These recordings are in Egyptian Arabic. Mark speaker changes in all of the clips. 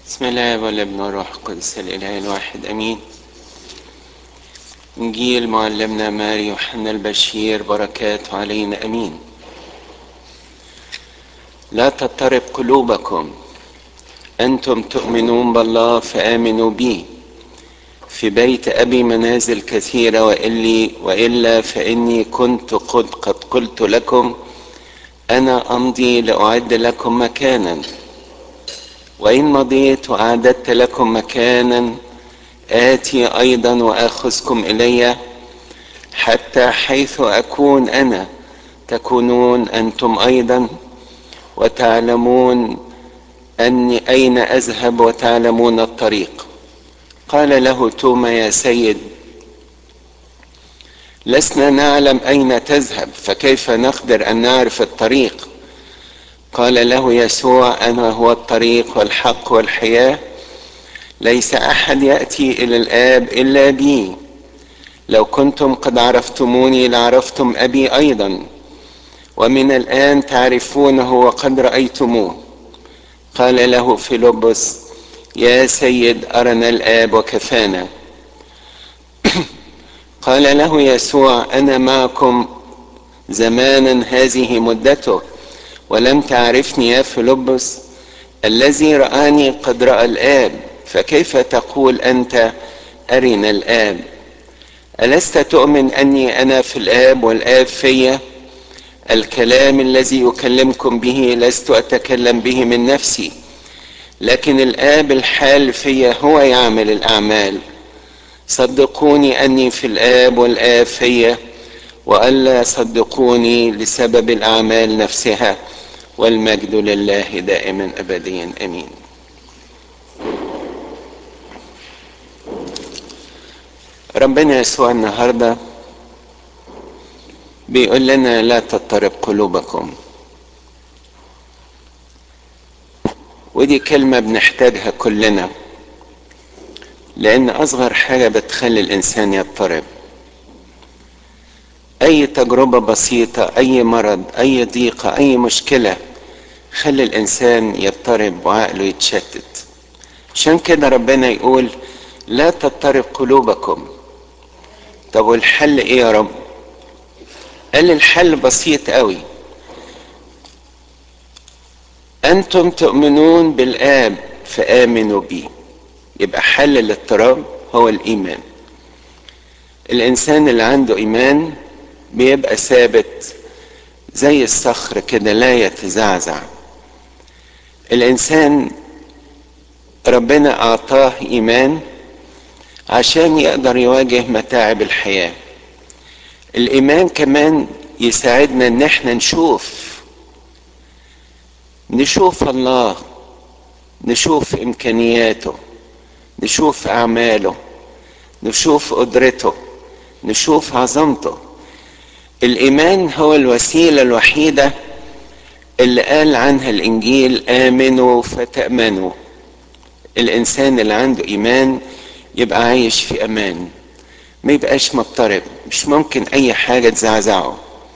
Speaker 1: بسم الله والابن والروح القدس الاله الواحد امين انجيل معلمنا ماري يوحنا البشير بركاته علينا امين لا تضطرب قلوبكم انتم تؤمنون بالله فامنوا بي في بيت ابي منازل كثيره وإلي والا فاني كنت قد, قد قلت لكم انا امضي لاعد لكم مكانا وإن مضيت وأعددت لكم مكانا آتي أيضا وآخذكم إلي حتى حيث أكون أنا تكونون أنتم أيضا وتعلمون أني أين أذهب وتعلمون الطريق قال له توما يا سيد لسنا نعلم أين تذهب فكيف نقدر أن نعرف الطريق قال له يسوع انا هو الطريق والحق والحياه ليس احد ياتي الى الاب الا بي لو كنتم قد عرفتموني لعرفتم ابي ايضا ومن الان تعرفونه وقد رايتموه قال له فيلبس يا سيد ارنا الاب وكفانا قال له يسوع انا معكم زمانا هذه مدته ولم تعرفني يا فيلبس الذي رآني قد رأى الآب فكيف تقول أنت أرنا الآب ألست تؤمن أني أنا في الآب والآب في الكلام الذي أكلمكم به لست أتكلم به من نفسي لكن الآب الحال في هو يعمل الأعمال صدقوني أني في الآب والآب في وألا صدقوني لسبب الأعمال نفسها والمجد لله دائما ابديا امين ربنا يسوع النهارده بيقول لنا لا تضطرب قلوبكم ودي كلمه بنحتاجها كلنا لان اصغر حاجه بتخلي الانسان يضطرب اي تجربه بسيطه اي مرض اي ضيقه اي مشكله خلي الانسان يضطرب وعقله يتشتت عشان كده ربنا يقول لا تضطرب قلوبكم طب والحل ايه يا رب قال الحل بسيط قوي انتم تؤمنون بالاب فامنوا بي يبقى حل الاضطراب هو الايمان الانسان اللي عنده ايمان بيبقى ثابت زي الصخر كده لا يتزعزع الانسان ربنا اعطاه ايمان عشان يقدر يواجه متاعب الحياه الايمان كمان يساعدنا ان احنا نشوف نشوف الله نشوف امكانياته نشوف اعماله نشوف قدرته نشوف عظمته الايمان هو الوسيله الوحيده اللي قال عنها الانجيل امنوا فتامنوا الانسان اللي عنده ايمان يبقى عايش في امان ما يبقاش مضطرب مش ممكن اي حاجه تزعزعه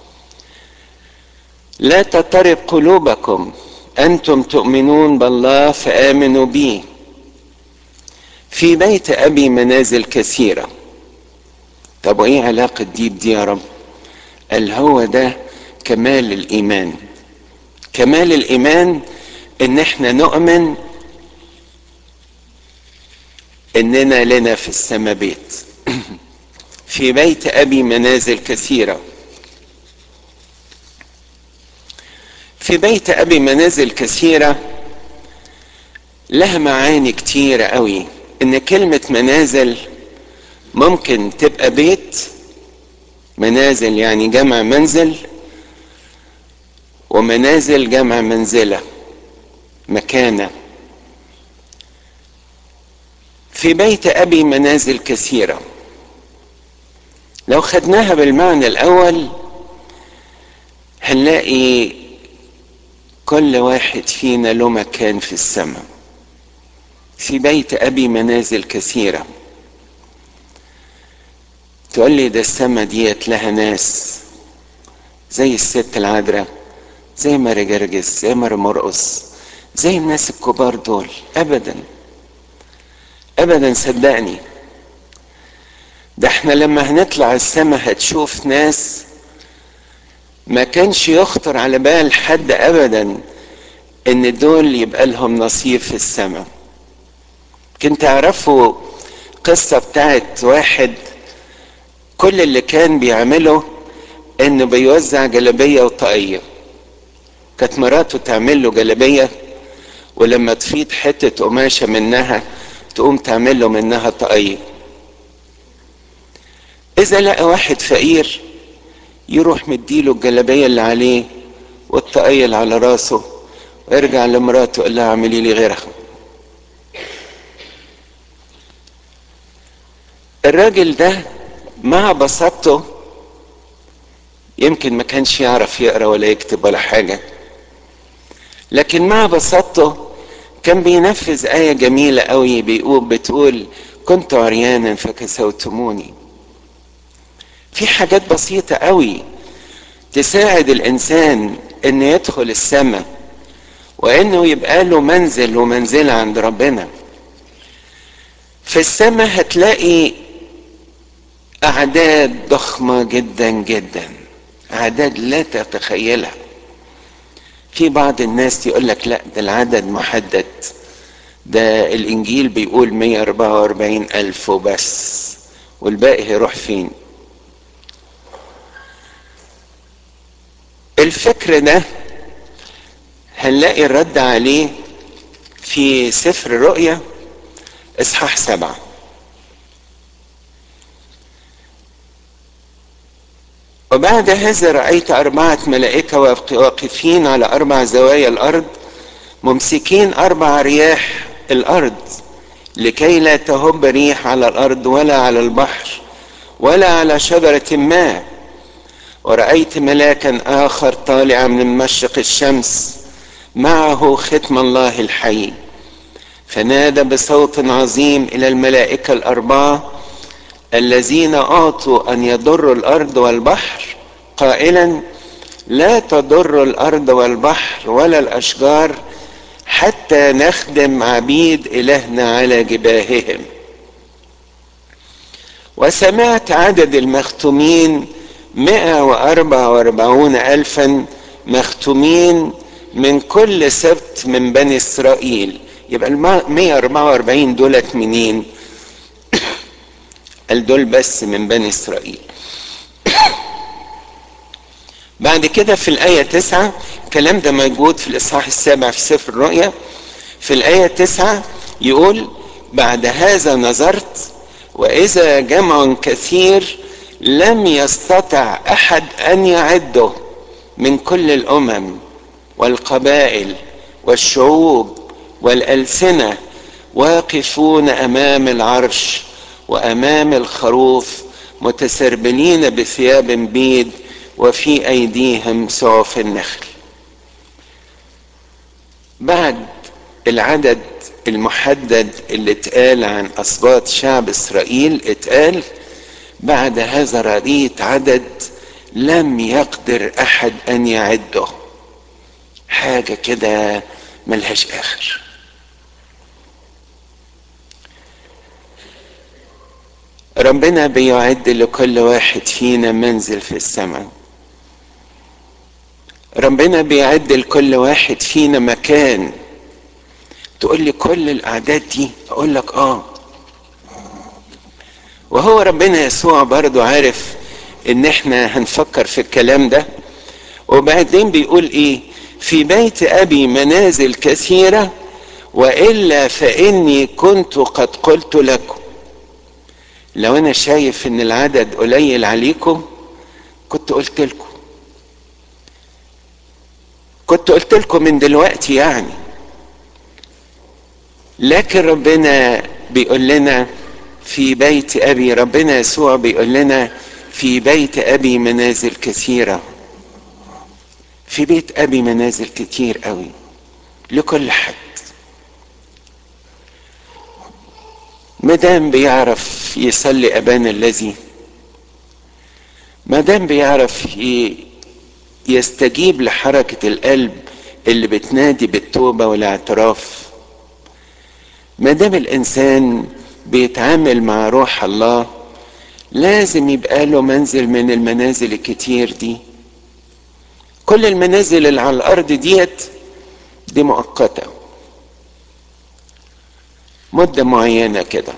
Speaker 1: لا تضطرب قلوبكم انتم تؤمنون بالله فامنوا بي في بيت ابي منازل كثيره طب وايه علاقه دي بدي يا رب قال هو ده كمال الايمان كمال الايمان ان احنا نؤمن اننا لنا في السماء بيت في بيت ابي منازل كثيره في بيت ابي منازل كثيره لها معاني كتيره قوي ان كلمه منازل ممكن تبقى بيت منازل يعني جمع منزل ومنازل جمع منزله مكانه في بيت ابي منازل كثيره لو خدناها بالمعنى الاول هنلاقي كل واحد فينا له مكان في السماء في بيت ابي منازل كثيره تقول لي ده السما ديت لها ناس زي الست العذراء زي ماري جرجس زي ماري مرقص زي الناس الكبار دول ابدا ابدا صدقني ده احنا لما هنطلع السماء هتشوف ناس ما كانش يخطر على بال حد ابدا ان دول يبقى لهم نصيب في السماء كنت تعرفوا قصة بتاعت واحد كل اللي كان بيعمله انه بيوزع جلبية وطاقية كانت مراته تعمل له جلبية ولما تفيض حتة قماشة منها تقوم تعمل له منها طاقية اذا لقى واحد فقير يروح مديله الجلبية اللي عليه والطاقية اللي على راسه ويرجع لمراته يقول لها اعملي لي غيرها الراجل ده مع بساطته يمكن ما كانش يعرف يقرا ولا يكتب ولا حاجه لكن مع بساطته كان بينفذ آية جميلة قوي بيقول بتقول كنت عريانا فكسوتموني في حاجات بسيطة قوي تساعد الإنسان إنه يدخل السماء وإنه يبقى له منزل ومنزلة عند ربنا في السماء هتلاقي أعداد ضخمة جدا جدا أعداد لا تتخيلها في بعض الناس يقول لك لا ده العدد محدد ده الإنجيل بيقول 144 ألف وبس والباقي هيروح فين الفكر ده هنلاقي الرد عليه في سفر الرؤيا اصحاح سبعه وبعد هذا رأيت أربعة ملائكة واقفين على أربع زوايا الأرض ممسكين أربع رياح الأرض لكي لا تهب ريح على الأرض ولا على البحر ولا على شجرة ما ورأيت ملاكا آخر طالعا من مشرق الشمس معه ختم الله الحي فنادى بصوت عظيم إلى الملائكة الأربعة الذين اعطوا ان يضروا الارض والبحر قائلا لا تضر الارض والبحر ولا الاشجار حتى نخدم عبيد الهنا على جباههم وسمعت عدد المختومين مئة واربعة واربعون الفا مختومين من كل سبت من بني اسرائيل يبقى المئة واربعة واربعين دولت منين قال دول بس من بني اسرائيل بعد كده في الآية تسعة الكلام ده موجود في الإصحاح السابع في سفر الرؤيا في الآية تسعة يقول بعد هذا نظرت وإذا جمع كثير لم يستطع أحد أن يعده من كل الأمم والقبائل والشعوب والألسنة واقفون أمام العرش وامام الخروف متسربلين بثياب بيض وفي ايديهم سعف النخل بعد العدد المحدد اللي اتقال عن اسباط شعب اسرائيل اتقال بعد هذا رأيت عدد لم يقدر احد ان يعده حاجه كده ملهاش اخر ربنا بيعد لكل واحد فينا منزل في السماء ربنا بيعد لكل واحد فينا مكان تقول لي كل الاعداد دي اقول لك اه وهو ربنا يسوع برضو عارف ان احنا هنفكر في الكلام ده وبعدين بيقول ايه في بيت ابي منازل كثيره والا فاني كنت قد قلت لكم لو انا شايف ان العدد قليل عليكم كنت قلت لكم كنت قلت لكم من دلوقتي يعني لكن ربنا بيقول لنا في بيت ابي ربنا يسوع بيقول لنا في بيت ابي منازل كثيره في بيت ابي منازل كتير قوي لكل حد مادام بيعرف يصلي ابانا الذي مادام بيعرف يستجيب لحركه القلب اللي بتنادي بالتوبه والاعتراف مادام الانسان بيتعامل مع روح الله لازم يبقى له منزل من المنازل الكتير دي كل المنازل اللي على الارض ديت دي مؤقته مده معينه كده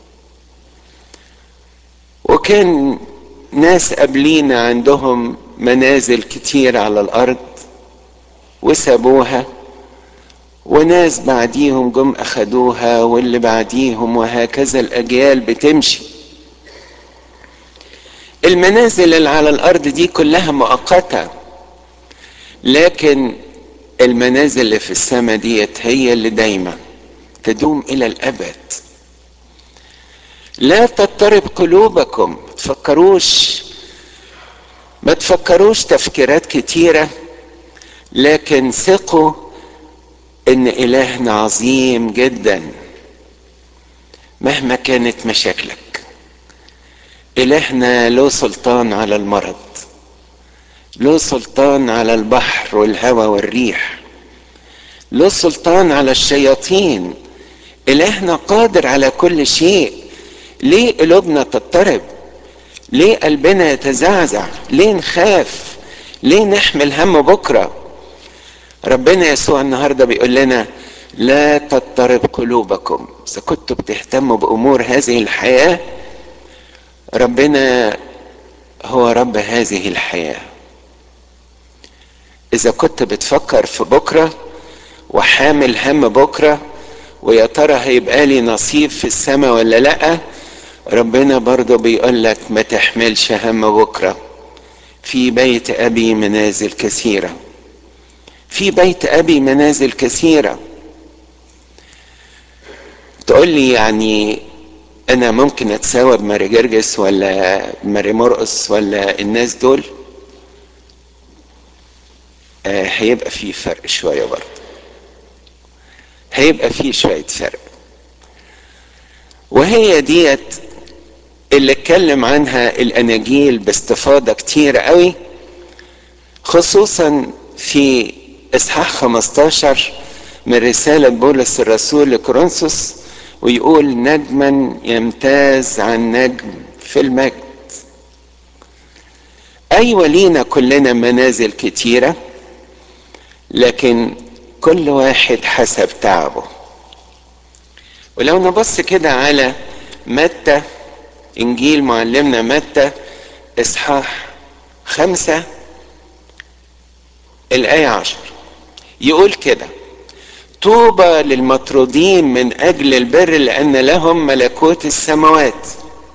Speaker 1: وكان ناس قبلينا عندهم منازل كتير على الارض وسابوها وناس بعديهم جم اخدوها واللي بعديهم وهكذا الاجيال بتمشي المنازل اللي على الارض دي كلها مؤقته لكن المنازل اللي في السماء ديت هي اللي دايما تدوم الى الابد لا تضطرب قلوبكم تفكروش ما تفكروش تفكيرات كتيرة لكن ثقوا ان الهنا عظيم جدا مهما كانت مشاكلك الهنا له سلطان على المرض له سلطان على البحر والهواء والريح له سلطان على الشياطين الهنا قادر على كل شيء ليه قلوبنا تضطرب ليه قلبنا يتزعزع ليه نخاف ليه نحمل هم بكره ربنا يسوع النهارده بيقول لنا لا تضطرب قلوبكم اذا كنتوا بتهتموا بامور هذه الحياه ربنا هو رب هذه الحياه اذا كنت بتفكر في بكره وحامل هم بكره ويا ترى هيبقى لي نصيب في السماء ولا لا ربنا برضه بيقول لك ما تحملش هم بكره في بيت ابي منازل كثيره في بيت ابي منازل كثيره تقول لي يعني انا ممكن اتساوى بماري جرجس ولا ماري مرقص ولا الناس دول آه هيبقى في فرق شويه برضه هيبقى في شويه فرق وهي ديت اللي اتكلم عنها الاناجيل باستفاضه كتير قوي خصوصا في اصحاح 15 من رسالة بولس الرسول لكورنثوس ويقول نجما يمتاز عن نجم في المجد ايوه لينا كلنا منازل كتيرة لكن كل واحد حسب تعبه ولو نبص كده على متى انجيل معلمنا متى اصحاح خمسة الآية عشر يقول كده طوبى للمطرودين من أجل البر لأن لهم ملكوت السماوات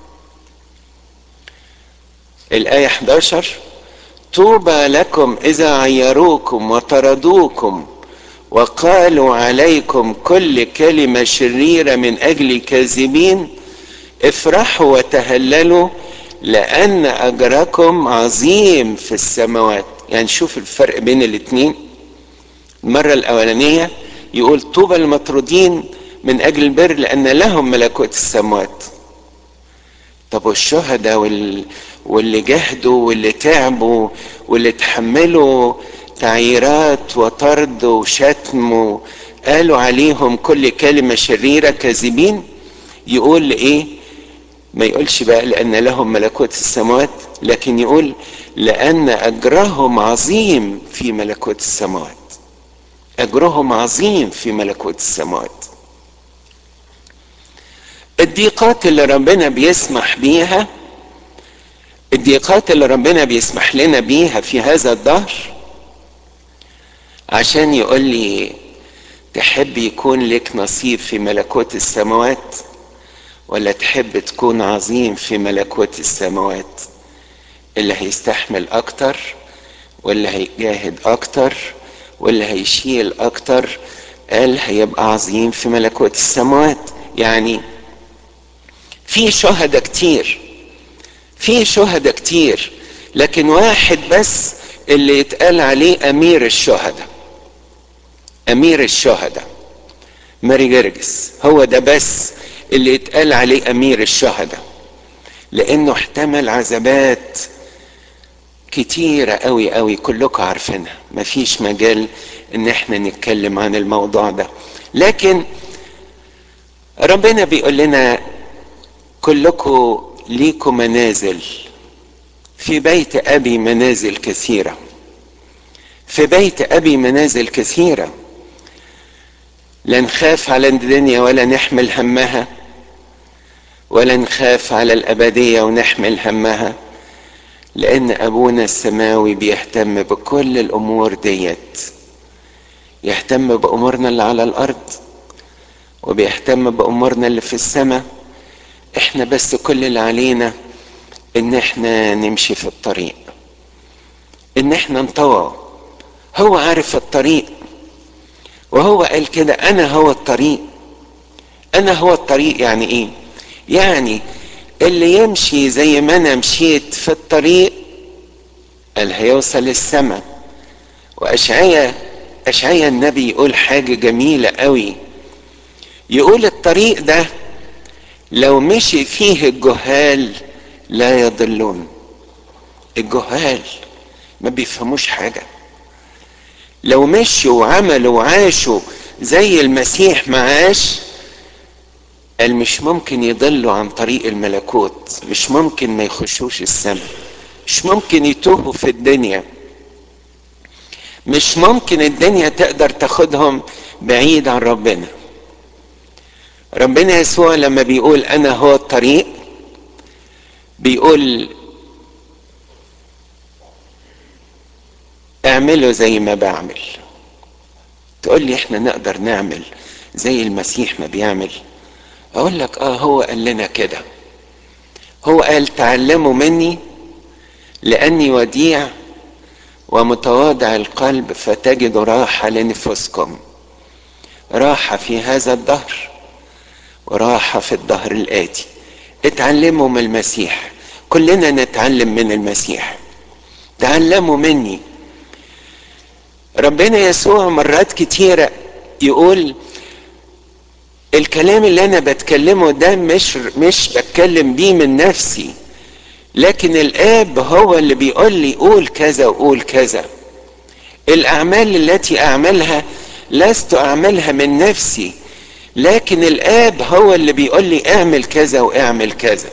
Speaker 1: الآية 11 طوبى لكم إذا عيروكم وطردوكم وقالوا عليكم كل كلمة شريرة من أجل كاذبين افرحوا وتهللوا لأن أجركم عظيم في السماوات يعني شوف الفرق بين الاتنين المرة الأولانية يقول طوبى المطرودين من أجل البر لأن لهم ملكوت السماوات طب والشهداء وال... واللي جهدوا واللي تعبوا واللي تحملوا تعييرات وطرد وشتم قالوا عليهم كل كلمة شريرة كاذبين يقول ايه ما يقولش بقى لأن لهم ملكوت السماوات لكن يقول لأن أجرهم عظيم في ملكوت السماوات أجرهم عظيم في ملكوت السماوات الضيقات اللي ربنا بيسمح بيها الضيقات اللي ربنا بيسمح لنا بيها في هذا الدهر عشان يقول لي تحب يكون لك نصيب في ملكوت السماوات ولا تحب تكون عظيم في ملكوت السماوات اللي هيستحمل اكتر واللي هيجاهد اكتر واللي هيشيل اكتر قال هيبقى عظيم في ملكوت السماوات يعني في شهداء كتير في شهداء كتير لكن واحد بس اللي يتقال عليه امير الشهداء امير الشهداء ماري جرجس هو ده بس اللي يتقال عليه امير الشهداء لانه احتمل عذابات كتيرة قوي قوي كلكم عارفينها مفيش مجال ان احنا نتكلم عن الموضوع ده لكن ربنا بيقول لنا كلكم ليكم منازل في بيت ابي منازل كثيره في بيت ابي منازل كثيره لا نخاف على الدنيا ولا نحمل همها ولا نخاف على الابديه ونحمل همها لان ابونا السماوي بيهتم بكل الامور ديت يهتم بامورنا اللي على الارض وبيهتم بامورنا اللي في السماء احنا بس كل اللي علينا ان احنا نمشي في الطريق ان احنا نطوع هو عارف الطريق وهو قال كده انا هو الطريق انا هو الطريق يعني ايه يعني اللي يمشي زي ما انا مشيت في الطريق قال هيوصل للسماء واشعيا اشعيا النبي يقول حاجه جميله قوي يقول الطريق ده لو مشي فيه الجهال لا يضلون الجهال ما بيفهموش حاجه لو مشوا وعملوا وعاشوا زي المسيح ما عاش قال مش ممكن يضلوا عن طريق الملكوت مش ممكن ما يخشوش السماء مش ممكن يتوهوا في الدنيا مش ممكن الدنيا تقدر تاخدهم بعيد عن ربنا ربنا يسوع لما بيقول انا هو الطريق بيقول اعملوا زي ما بعمل تقول لي احنا نقدر نعمل زي المسيح ما بيعمل اقول لك اه هو قال لنا كده هو قال تعلموا مني لاني وديع ومتواضع القلب فتجدوا راحه لنفوسكم راحه في هذا الدهر وراحه في الدهر الاتي اتعلموا من المسيح كلنا نتعلم من المسيح تعلموا مني ربنا يسوع مرات كتيرة يقول الكلام اللي انا بتكلمه ده مش مش بتكلم بيه من نفسي لكن الاب هو اللي بيقول لي قول كذا وقول كذا الاعمال التي اعملها لست اعملها من نفسي لكن الاب هو اللي بيقول لي اعمل كذا واعمل كذا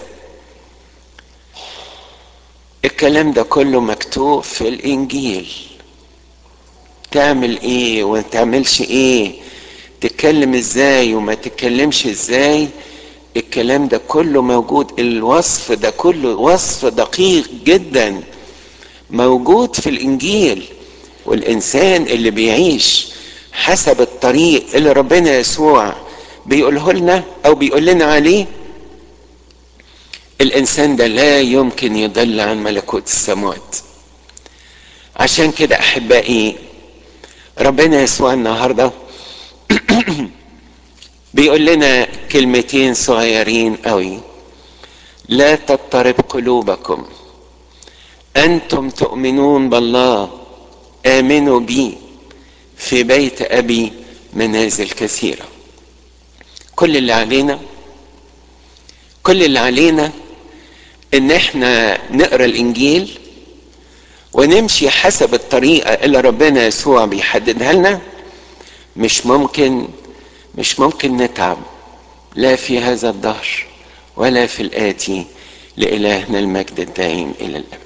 Speaker 1: الكلام ده كله مكتوب في الانجيل تعمل ايه وما تعملش ايه تتكلم ازاي وما تتكلمش ازاي الكلام ده كله موجود الوصف ده كله وصف دقيق جدا موجود في الانجيل والانسان اللي بيعيش حسب الطريق اللي ربنا يسوع بيقوله لنا او بيقول لنا عليه الانسان ده لا يمكن يضل عن ملكوت السماوات عشان كده احبائي ربنا يسوع النهارده بيقول لنا كلمتين صغيرين قوي لا تضطرب قلوبكم انتم تؤمنون بالله امنوا بي في بيت ابي منازل كثيره كل اللي علينا كل اللي علينا ان احنا نقرا الانجيل ونمشي حسب الطريقه اللي ربنا يسوع بيحددها لنا مش ممكن مش ممكن نتعب لا في هذا الدهر ولا في الاتي لالهنا المجد الدائم الى الابد